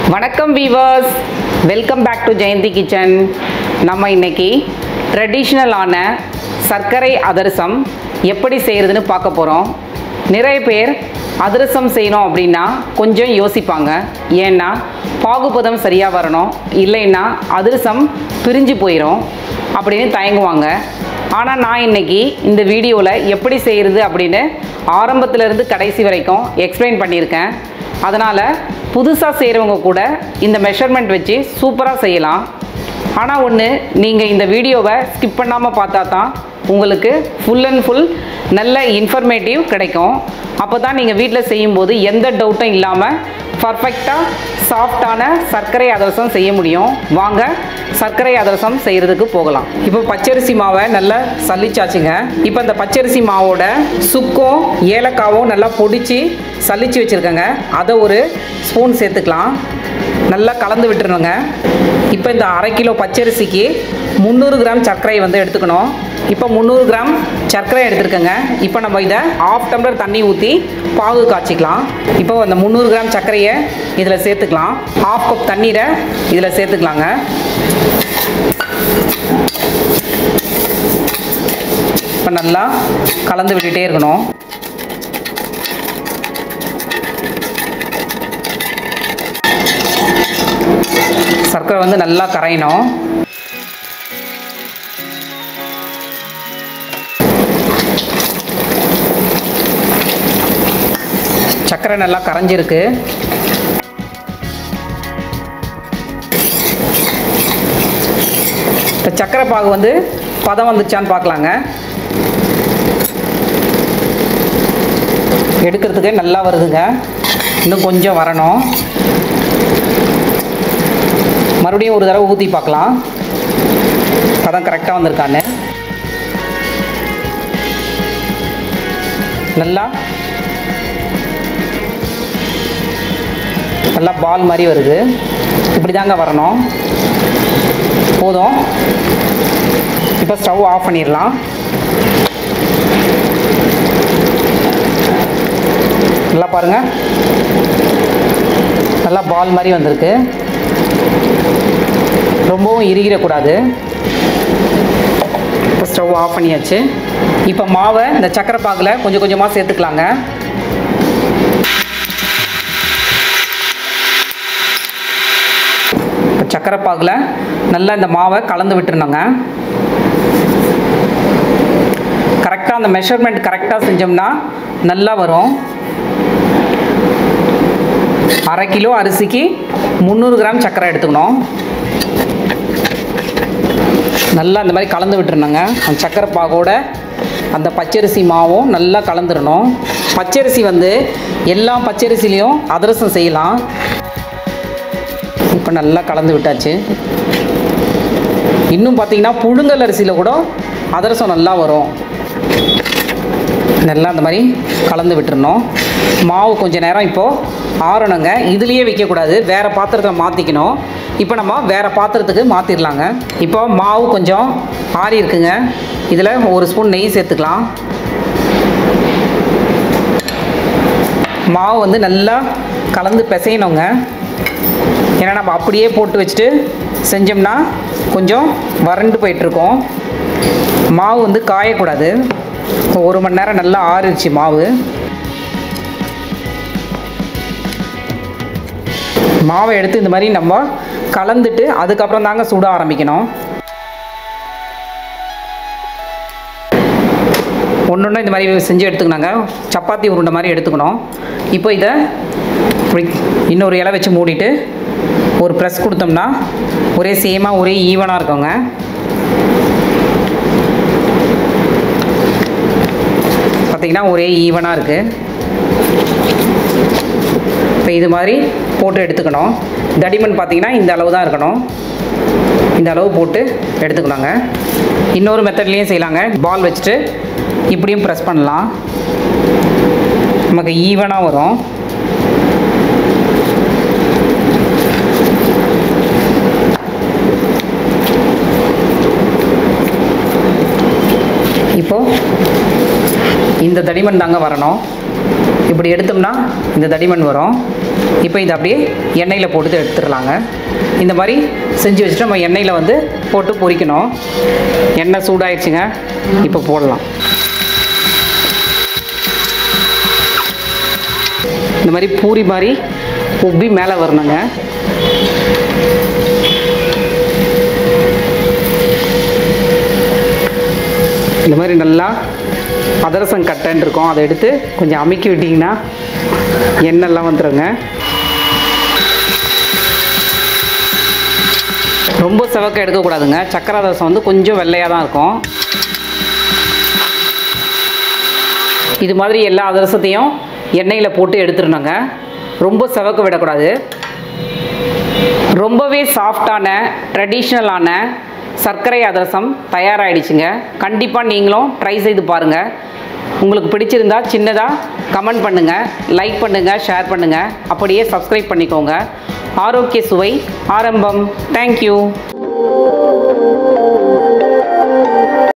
வணக்கம் viewers welcome back to Jayanthi kitchen நம்ம இன்னைக்கு ட்ரெடிஷ்னலான சர்க்கரை அதிரசம் எப்படி செய்கிறதுன்னு பார்க்க போகிறோம் நிறைய பேர் அதிரசம் செய்யணும் அப்படின்னா கொஞ்சம் யோசிப்பாங்க ஏன்னா பாகுபதம் சரியாக வரணும் இல்லைன்னா அதிரசம் பிரிஞ்சு போயிடும் அப்படின்னு தயங்குவாங்க ஆனால் நான் இன்னைக்கு இந்த வீடியோவில் எப்படி செய்கிறது அப்படின்னு ஆரம்பத்திலிருந்து கடைசி வரைக்கும் எக்ஸ்பிளைன் பண்ணியிருக்கேன் அதனால் புதுசாக செய்கிறவங்க கூட இந்த மெஷர்மெண்ட் வச்சு சூப்பராக செய்யலாம் ஆனால் ஒன்று நீங்கள் இந்த வீடியோவை ஸ்கிப் பண்ணாமல் பார்த்தா தான் உங்களுக்கு ஃபுல் அண்ட் ஃபுல் நல்ல இன்ஃபர்மேட்டிவ் கிடைக்கும் அப்போ தான் நீங்கள் வீட்டில் செய்யும்போது எந்த டவுட்டும் இல்லாமல் பர்ஃபெக்டாக சாஃப்டான சர்க்கரை அதிரசம் செய்ய முடியும் வாங்க சர்க்கரை அதிரசம் செய்கிறதுக்கு போகலாம் இப்போ பச்சரிசி மாவை நல்லா சலிச்சாச்சுங்க இப்போ இந்த பச்சரிசி மாவோட சுக்கும் ஏலக்காவும் நல்லா பொடிச்சு சலிச்சு வச்சுருக்கேங்க அதை ஒரு ஸ்பூன் சேர்த்துக்கலாம் நல்லா கலந்து விட்டுருணுங்க இப்போ இந்த அரை கிலோ பச்சரிசிக்கு முந்நூறு கிராம் சர்க்கரை வந்து எடுத்துக்கணும் இப்போ முந்நூறு கிராம் சர்க்கரை எடுத்துருக்கேங்க இப்போ நம்ம இதை ஆஃப் டம்ளர் தண்ணி ஊற்றி பாகு காய்ச்சிக்கலாம் இப்போ அந்த முந்நூறு கிராம் சர்க்கரையை இதில் சேர்த்துக்கலாம் ஆஃப் கப் தண்ணீரை இதில் சேர்த்துக்கலாங்க இப்போ நல்லா கலந்து விட்டுட்டே இருக்கணும் சர்க்கரை வந்து நல்லா கரையணும் சர்க்கரை நல்லா கரைஞ்சிருக்கு இப்போ சர்க்கரை பாகு வந்து பதம் வந்துச்சான்னு பார்க்கலாங்க எடுக்கிறதுக்கு நல்லா வருதுங்க இன்னும் கொஞ்சம் வரணும் மறுபடியும் ஒரு தடவை ஊற்றி பார்க்கலாம் பதம் கரெக்டாக வந்திருக்கான்னு நல்லா நல்லா பால் மாதிரி வருது இப்படி தாங்க வரணும் போதும் இப்போ ஸ்டவ் ஆஃப் பண்ணிடலாம் நல்லா பாருங்கள் நல்லா பால் மாதிரி வந்திருக்கு ரொம்பவும் இறுகிடக்கூடாது இப்போ ஸ்டவ் ஆஃப் பண்ணியாச்சு இப்போ மாவை இந்த சக்கரை பாகில் கொஞ்சம் கொஞ்சமாக சேர்த்துக்கலாங்க இப்போ சக்கரை பாகில் நல்லா இந்த மாவை கலந்து விட்டுருணுங்க கரெக்டாக அந்த மெஷர்மெண்ட் கரெக்டாக செஞ்சோம்னா நல்லா வரும் அரை கிலோ அரிசிக்கு முந்நூறு கிராம் சர்க்கரை எடுத்துக்கணும் நல்லா அந்த மாதிரி கலந்து விட்டுருணுங்க அந்த சக்கரை பாகோட அந்த பச்சரிசி மாவும் நல்லா கலந்துடணும் பச்சரிசி வந்து எல்லா பச்சரிசிலையும் அதிரசம் செய்யலாம் இப்போ நல்லா கலந்து விட்டாச்சு இன்னும் பார்த்தீங்கன்னா புழுங்கல் அரிசியில் கூட அதிரசம் நல்லா வரும் நல்லா அந்த மாதிரி கலந்து விட்டுறணும் மாவு கொஞ்சம் நேரம் இப்போது ஆறணுங்க இதுலேயே வைக்கக்கூடாது வேறு பாத்திரத்தில் மாற்றிக்கணும் இப்போ நம்ம வேறு பாத்திரத்துக்கு மாற்றிடலாங்க இப்போ மாவு கொஞ்சம் ஆறி இருக்குங்க இதில் ஒரு ஸ்பூன் நெய் சேர்த்துக்கலாம் மாவு வந்து நல்லா கலந்து பிசையணுங்க ஏன்னா நம்ம அப்படியே போட்டு வச்சுட்டு செஞ்சோம்னா கொஞ்சம் வறண்டு போயிட்டுருக்கோம் மாவு வந்து காயக்கூடாது ஒரு மணி நேரம் நல்லா ஆறிடுச்சு மாவு மாவை எடுத்து இந்த மாதிரி நம்ம கலந்துட்டு அதுக்கப்புறம் தாங்க சுட ஆரம்பிக்கணும் ஒன்று ஒன்று இந்த மாதிரி செஞ்சு எடுத்துக்கணுங்க சப்பாத்தி உருண்டை மாதிரி எடுத்துக்கணும் இப்போ இதை இப்படி இன்னொரு இலை வச்சு மூடிட்டு ஒரு ப்ரெஸ் கொடுத்தோம்னா ஒரே சேமாக ஒரே ஈவனாக இருக்குங்க பார்த்திங்கன்னா ஒரே ஈவனாக இருக்குது இப்போ இது மாதிரி போட்டு எடுத்துக்கணும் தடிமன் பார்த்திங்கன்னா இந்த அளவு தான் இருக்கணும் இந்த அளவு போட்டு எடுத்துக்கலாங்க இன்னொரு மெத்தட்லேயும் செய்யலாங்க பால் வச்சுட்டு இப்படியும் ப்ரெஸ் பண்ணலாம் நமக்கு ஈவனாக வரும் இப்போது இந்த தடிமன் தாங்க வரணும் இப்படி எடுத்தோம்னா இந்த தடிமன் வரும் இப்போ இதை அப்படியே எண்ணெயில் போட்டு எடுத்துடலாங்க இந்த மாதிரி செஞ்சு வச்சுட்டு நம்ம எண்ணெயில் வந்து போட்டு பொரிக்கணும் எண்ணெய் சூடாயிடுச்சுங்க இப்போ போடலாம் இந்த மாதிரி பூரி மாதிரி உப்பி மேலே வரணுங்க இந்த மாதிரி நல்லா அதிரசம் கட்டைன்னு இருக்கும் அதை எடுத்து கொஞ்சம் அமுக்கி விட்டிங்கன்னா எண்ணெய்லாம் வந்துடுங்க ரொம்ப செவக்க எடுக்கக்கூடாதுங்க சக்கரை அதிரசம் வந்து கொஞ்சம் வெள்ளையாக தான் இருக்கும் இது மாதிரி எல்லா அதிரசத்தையும் எண்ணெயில் போட்டு எடுத்துடணுங்க ரொம்ப செவக்க விடக்கூடாது ரொம்பவே சாஃப்டான ட்ரெடிஷ்னலான சர்க்கரை அதிரசம் தயாராகிடுச்சுங்க கண்டிப்பாக நீங்களும் ட்ரை செய்து பாருங்கள் உங்களுக்கு பிடிச்சிருந்தா சின்னதாக கமெண்ட் பண்ணுங்கள் லைக் பண்ணுங்கள் ஷேர் பண்ணுங்கள் அப்படியே சப்ஸ்கிரைப் பண்ணிக்கோங்க ஆரோக்கிய சுவை ஆரம்பம் தேங்க்யூ